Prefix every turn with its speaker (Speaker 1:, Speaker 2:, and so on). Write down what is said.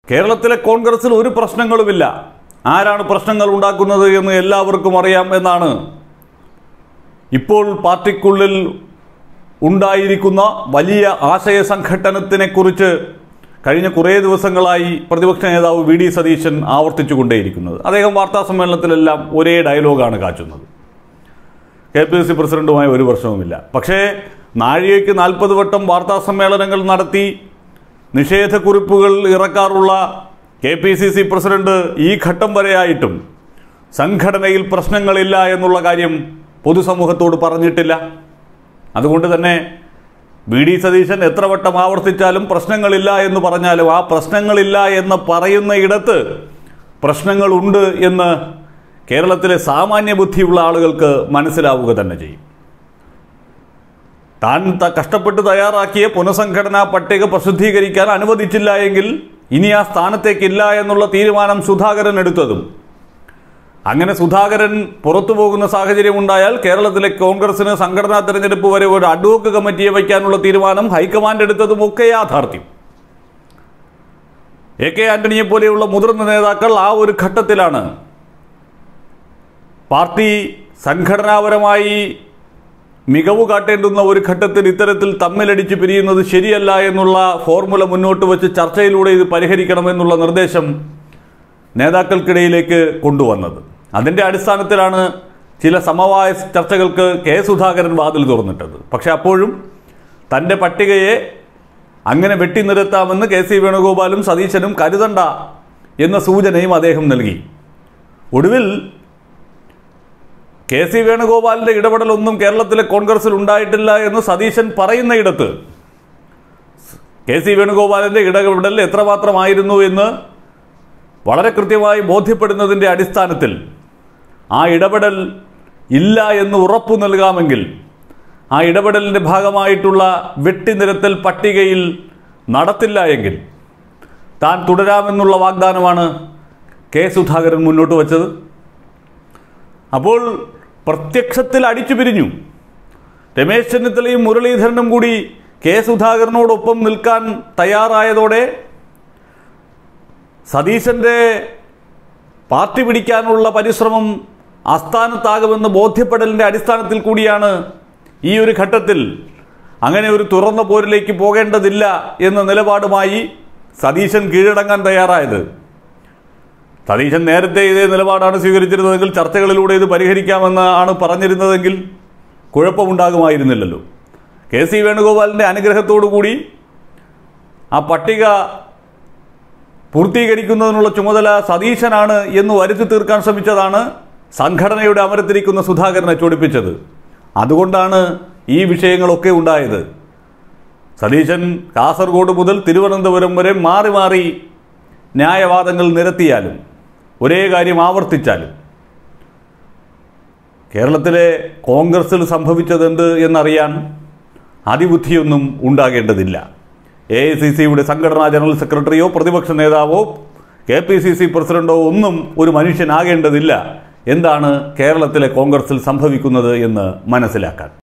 Speaker 1: കേരളത്തിലെ കോൺഗ്രസിൽ ഒരു പ്രശ്നങ്ങളുമില്ല ആരാണ് പ്രശ്നങ്ങൾ ഉണ്ടാക്കുന്നത് എന്ന് എല്ലാവർക്കും അറിയാം എന്നാണ് ഇപ്പോൾ പാർട്ടിക്കുള്ളിൽ ഉണ്ടായിരിക്കുന്ന വലിയ ആശയ സംഘട്ടനത്തിനെക്കുറിച്ച് കഴിഞ്ഞ കുറേ ദിവസങ്ങളായി പ്രതിപക്ഷ നേതാവ് വി ഡി സതീശൻ ആവർത്തിച്ചുകൊണ്ടേയിരിക്കുന്നത് അദ്ദേഹം വാർത്താ സമ്മേളനത്തിലെല്ലാം ഒരേ ഡയലോഗാണ് കാച്ചുന്നത് കെ പി സി പ്രസിഡന്റുമായി ഒരു വർഷവുമില്ല പക്ഷേ നാഴികയ്ക്ക് നാൽപ്പത് വട്ടം വാർത്താ സമ്മേളനങ്ങൾ നടത്തി നിഷേധക്കുറിപ്പുകൾ ഇറക്കാറുള്ള K P C C president ഈ ഘട്ടം വരെയായിട്ടും സംഘടനയിൽ പ്രശ്നങ്ങളില്ല എന്നുള്ള കാര്യം പൊതുസമൂഹത്തോട് പറഞ്ഞിട്ടില്ല അതുകൊണ്ട് തന്നെ വി ഡി സതീശൻ എത്ര വട്ടം ആവർത്തിച്ചാലും പ്രശ്നങ്ങളില്ല എന്ന് പറഞ്ഞാലും ആ പ്രശ്നങ്ങളില്ല എന്ന് പറയുന്ന ഇടത്ത് പ്രശ്നങ്ങളുണ്ട് എന്ന് കേരളത്തിലെ സാമാന്യ ബുദ്ധിയുള്ള ആളുകൾക്ക് മനസ്സിലാവുക തന്നെ ചെയ്യും താൻ ത- കഷ്ടപ്പെട്ട് തയ്യാറാക്കിയ പുനഃസംഘടനാ പട്ടിക പ്രസിദ്ധീകരിക്കാൻ അനുവദിച്ചില്ല എങ്കിൽ ഇനി ആ സ്ഥാനത്തേക്കില്ല എന്നുള്ള തീരുമാനം സുധാകരൻ എടുത്തതും അങ്ങനെ സുധാകരൻ പുറത്തു പോകുന്ന സാഹചര്യം ഉണ്ടായാൽ കേരളത്തിലെ കോൺഗ്രസിന് സംഘടനാ തെരഞ്ഞെടുപ്പ് വരെ ഒരു അഡ്വോക്ക് കമ്മിറ്റിയെ വയ്ക്കാനുള്ള തീരുമാനം ഹൈക്കമാൻഡ് എടുത്തതും ഒക്കെ യാഥാർത്ഥ്യം എ കെ ആന്റണിയെ പോലെയുള്ള മുതിർന്ന നേതാക്കൾ ആ ഒരു ഘട്ടത്തിലാണ് പാർട്ടി സംഘടനാപരമായി മികവ് കാട്ടേണ്ടുന്ന ഒരു ഘട്ടത്തിൽ ഇത്തരത്തിൽ തമ്മിലടിച്ച് പിരിയുന്നത് ശരിയല്ല എന്നുള്ള ഫോർമുല മുന്നോട്ട് വെച്ച് ചർച്ചയിലൂടെ ഇത് പരിഹരിക്കണമെന്നുള്ള നിർദ്ദേശം നേതാക്കൾക്കിടയിലേക്ക് കൊണ്ടുവന്നത് അതിൻ്റെ അടിസ്ഥാനത്തിലാണ് ചില സമവായ ചർച്ചകൾക്ക് കെ സുധാകരൻ വാതിൽ തുറന്നിട്ടത് പക്ഷെ അപ്പോഴും തൻ്റെ പട്ടികയെ അങ്ങനെ വെട്ടിനിരത്താമെന്ന് കെ സി വേണുഗോപാലും സതീശനും കരുതണ്ട എന്ന സൂചനയും അദ്ദേഹം നൽകി ഒടുവിൽ കെ സി വേണുഗോപാലിന്റെ ഇടപെടലൊന്നും കേരളത്തിലെ കോൺഗ്രസിൽ ഉണ്ടായിട്ടില്ല എന്ന് സതീശൻ പറയുന്നയിടത്ത് കെ സി വേണുഗോപാലിന്റെ ഇടപെടൽ എത്രമാത്രമായിരുന്നു എന്ന് വളരെ കൃത്യമായി ബോധ്യപ്പെടുന്നതിൻ്റെ അടിസ്ഥാനത്തിൽ ആ ഇടപെടൽ ഇല്ല എന്ന് ഉറപ്പു നൽകാമെങ്കിൽ ആ ഇടപെടലിൻ്റെ ഭാഗമായിട്ടുള്ള വെട്ടിനിരത്തൽ പട്ടികയിൽ നടത്തില്ല എങ്കിൽ താൻ തുടരാമെന്നുള്ള വാഗ്ദാനമാണ് കെ സുധാകരൻ മുന്നോട്ട് വച്ചത് അപ്പോൾ പ്രത്യക്ഷത്തിൽ അടിച്ചു പിരിഞ്ഞു രമേശ് ചെന്നിത്തലയും മുരളീധരനും കൂടി കെ സുധാകരനോടൊപ്പം നിൽക്കാൻ തയ്യാറായതോടെ സതീശന്റെ പാർട്ടി പിടിക്കാനുള്ള പരിശ്രമം അസ്ഥാനത്താകുമെന്ന് ബോധ്യപ്പെടലിൻ്റെ അടിസ്ഥാനത്തിൽ കൂടിയാണ് ഈ ഒരു ഘട്ടത്തിൽ അങ്ങനെ ഒരു തുറന്ന പോരിലേക്ക് പോകേണ്ടതില്ല എന്ന നിലപാടുമായി സതീശൻ കീഴടങ്ങാൻ തയ്യാറായത് സതീശൻ നേരത്തെ ഇതേ നിലപാടാണ് സ്വീകരിച്ചിരുന്നതെങ്കിൽ ചർച്ചകളിലൂടെ ഇത് പരിഹരിക്കാമെന്ന് ആണ് പറഞ്ഞിരുന്നതെങ്കിൽ കുഴപ്പമുണ്ടാകുമായിരുന്നില്ലല്ലോ കെ സി വേണുഗോപാലിൻ്റെ അനുഗ്രഹത്തോടു കൂടി ആ പട്ടിക പൂർത്തീകരിക്കുന്നതിനുള്ള ചുമതല സതീശനാണ് എന്ന് വരുത്തി തീർക്കാൻ ശ്രമിച്ചതാണ് സംഘടനയുടെ അമരത്തിരിക്കുന്ന സുധാകരനെ ചൊടിപ്പിച്ചത് അതുകൊണ്ടാണ് ഈ വിഷയങ്ങളൊക്കെ ഉണ്ടായത് സതീശൻ കാസർഗോഡ് മുതൽ തിരുവനന്തപുരം വരെ മാറി മാറി ന്യായവാദങ്ങൾ നിരത്തിയാലും ഒരേ കാര്യം ആവർത്തിച്ചാലും കേരളത്തിലെ കോൺഗ്രസിൽ സംഭവിച്ചതെന്ത് എന്നറിയാൻ അതിബുദ്ധിയൊന്നും ഉണ്ടാകേണ്ടതില്ല എ ഐ സി സിയുടെ സംഘടനാ ജനറൽ സെക്രട്ടറിയോ പ്രതിപക്ഷ നേതാവോ കെ പി സി സി പ്രസിഡന്റോ ഒന്നും ഒരു മനുഷ്യനാകേണ്ടതില്ല എന്താണ് കേരളത്തിലെ കോൺഗ്രസിൽ സംഭവിക്കുന്നത് എന്ന് മനസ്സിലാക്കാൻ